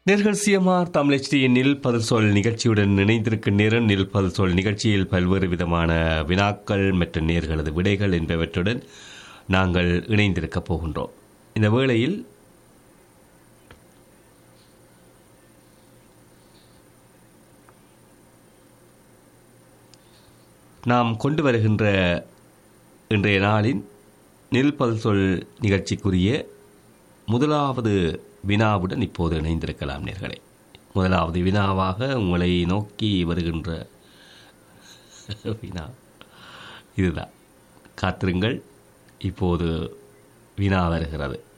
நேர்கள் சிஎம்ஆர் தமிழ் நில் பதில் சொல் நிகழ்ச்சியுடன் இணைந்திருக்கும் நேரம் நில் பதில் சொல் நிகழ்ச்சியில் பல்வேறு விதமான வினாக்கள் மற்றும் நேர்களது விடைகள் என்பவற்றுடன் நாங்கள் இணைந்திருக்கப் போகின்றோம் இந்த வேளையில் நாம் கொண்டு வருகின்ற இன்றைய நாளின் நெல் பதில் சொல் நிகழ்ச்சிக்குரிய முதலாவது வினாவுடன் இப்போது இணைந்திருக்கலாம் நேர்களே முதலாவது வினாவாக உங்களை நோக்கி வருகின்ற வினா இதுதான் காத்திருங்கள் இப்போது வினா வருகிறது